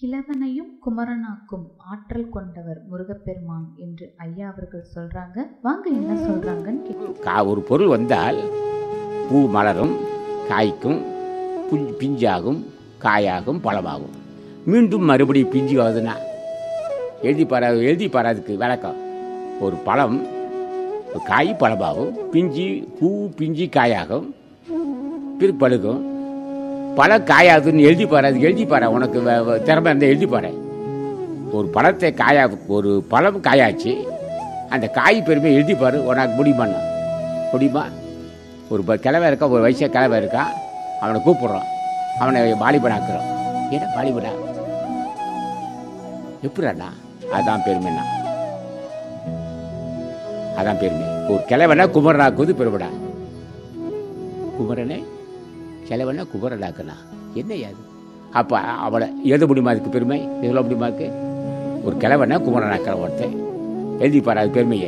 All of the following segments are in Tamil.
கிழவனையும் குமரனாக்கும் ஆற்றல் கொண்டவர் முருகப்பெருமான் என்று ஐயா அவர்கள் சொல்றாங்க வாங்க என்ன சொல்றாங்கன்னு கேட்கலாம் கா ஒரு பொருள் வந்தால் பூ மலரும் காய்க்கும் புஞ் பிஞ்சாகும் காயாகும் பழமாகும் மீண்டும் மறுபடியும் பிஞ்சு ஆகுதுன்னா எழுதி பாரா எழுதி பாராதுக்கு விளக்கம் ஒரு பழம் ஒரு காய் பழமாகும் பிஞ்சு பூ பிஞ்சு காயாகும் பிற்பழுகும் பழம் காயாகுதுன்னு எழுதி பாராது எழுதி பாரு உனக்கு வ- வ- திறமை இருந்தால் எழுதி பாரு ஒரு பழத்தை காயா ஒரு பழம் காயாச்சு அந்த காய் பெருமை எழுதி பாரு உனக்கு முடியுமாண்ணா முடியுமா ஒரு ப- கிழவன் இருக்கா ஒரு வயசா கிழவன் இருக்கான் அவனை கூப்பிடுறான் அவனை வாலிபனாக்குறோம் ஏன்னா வாலிபனா எப்படிண்ணா அதான் பெருமைண்ணா அதான் பெருமை ஒரு கிழவனை குமரனாக்குவது பெருமைடா குமரனை கிழவனை குமரனாக்குனா என்ன அது அப்போ அவளை எழுத முடியுமா அதுக்கு பெருமை சொல்ல முடியுமா அதுக்கு ஒரு கிழவனை குமரனாக்கிற ஒருத்தன் எழுதி பாரு அது பெருமையே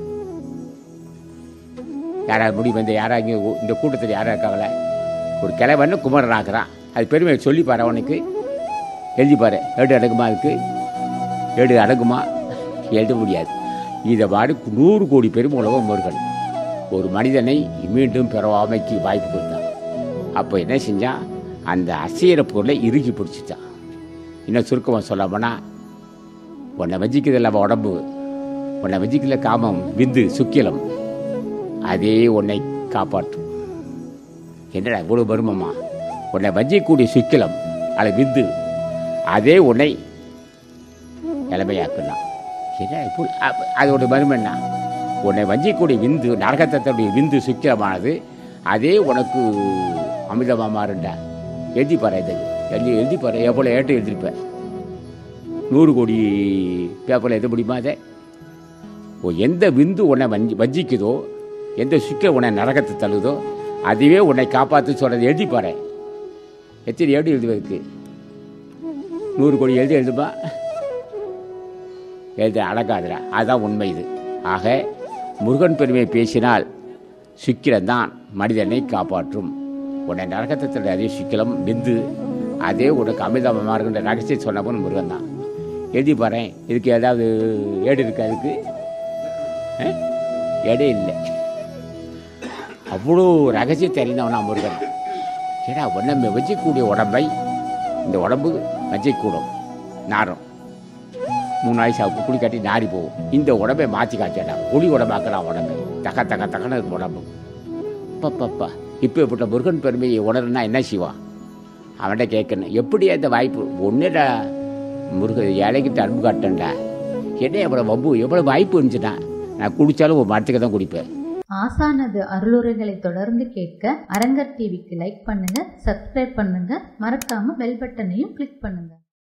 யாராவது முடிவு இந்த யாரா இங்கே ஊ- இந்த கூட்டத்தில் யாரா இருக்காங்களே ஒரு கிழவன்னு குமரன் ஆக்குறான் அது பெருமையை சொல்லி பாரு அவனுக்கு எழுதி பாரு ஏடு அடங்குமா அதுக்கு ஏடு அடங்குமா எழுத முடியாது இதை மாதிரி நூறு கோடி பெருமை உலகம் முருகன் ஒரு மனிதனை மீண்டும் பிறவாமைக்கு வாய்ப்பு கொடுத்தான் அப்போ என்ன செஞ்சான் அந்த அசையிற பொருளை இறுகி பிடிச்சிட்டான் இன்னும் சுருக்கமாக சொல்லாமனா உன்னை வஞ்சிக்கிறது இல்லாம உடம்பு உன்னை வஞ்சிக்கல காமம் விந்து சுக்கிலம் அதே உன்னை காப்பாற்றும் என்னடா இவ்வளவு பருமமா உன்னை வஞ்சிக்கக்கூடிய சுக்கிலம் அது விந்து அதே உன்னை இளமையாக்கலாம் என்ன இப்போ அப்ப அதோட மருமம் என்ன உன்னை வஞ்சிக்கக்கூடிய விந்து நரகத்தத்துடைய விந்து சுக்கிலமானது அதே உனக்கு அமிர்தமாக மாறுண்டா எழுதி பாரு இது எழுதி எழுதி பாரு எவ்வளோ ஏட்டு எழுதிருப்பேன் நூறு கோடி பேப்பரில் எழுத முடியுமா அதை ஓ எந்த விந்து உன்னை வஞ்சி வஞ்சிக்குதோ எந்த சுக்கில் உன்னை நரகத்தை தள்ளுதோ அதுவே உன்னை காப்பாற்று சொல்கிறது எழுதி பாரு எத்தனை ஏடு எழுதுவதற்கு நூறு கோடி எழுதி எழுதுமா எழுத அடக்காதுடா அதுதான் உண்மை இது ஆக முருகன் பெருமையை பேசினால் சுக்கிரம்தான் மனிதனை காப்பாற்றும் உன்னை நரகத்தில் அதே சுக்கிலம் விந்து அதே உனக்கு அமிர்தமாக இருக்கின்ற ரகசியம் சொன்னவன் முருகன் தான் எழுதி பாரு இதுக்கு ஏதாவது ஏடு இருக்கு அதுக்கு ஆ? ஏடே இல்லை அவ்வளோ ரகசியத்தை அறிந்தவனா முருகன் ஏடா உன்னை வச்சிக்கூடிய உடம்பை இந்த உடம்பு வச்சிக்கூடும் நாரும் மூணு நாளைக்கு சாப்பிட்டு குளி காட்டி நாரி போகும் இந்த உடம்பை மாற்றி காய்ச்சடா ஒளி உடம்பாக்கலாம் உடம்பை தக்க தக்க தக்கன்னு இருக்கும் உடம்பு பப்பப்பா இப்போ இப்பட்ட முருகன் பெருமையை உணர்னா என்ன செய்வான் அவன்கிட்ட கேட்கணும் எப்படி அந்த வாய்ப்பு ஒன்றுடா முருக இலைக்கிட்ட அன்பு காட்டேன்டா என்ன எவ்வளோ வம்பு எவ்வளோ வாய்ப்பு இருந்துச்சுன்னா நான் குடித்தாலும் ஒரு மரத்துக்கு தான் குடிப்பேன் ஆசானது அருளுரைகளை தொடர்ந்து கேட்க அரங்கர் டிவிக்கு லைக் பண்ணுங்க சப்ஸ்கிரைப் பண்ணுங்க மறக்காம பெல் பட்டனையும் கிளிக் பண்ணுங்க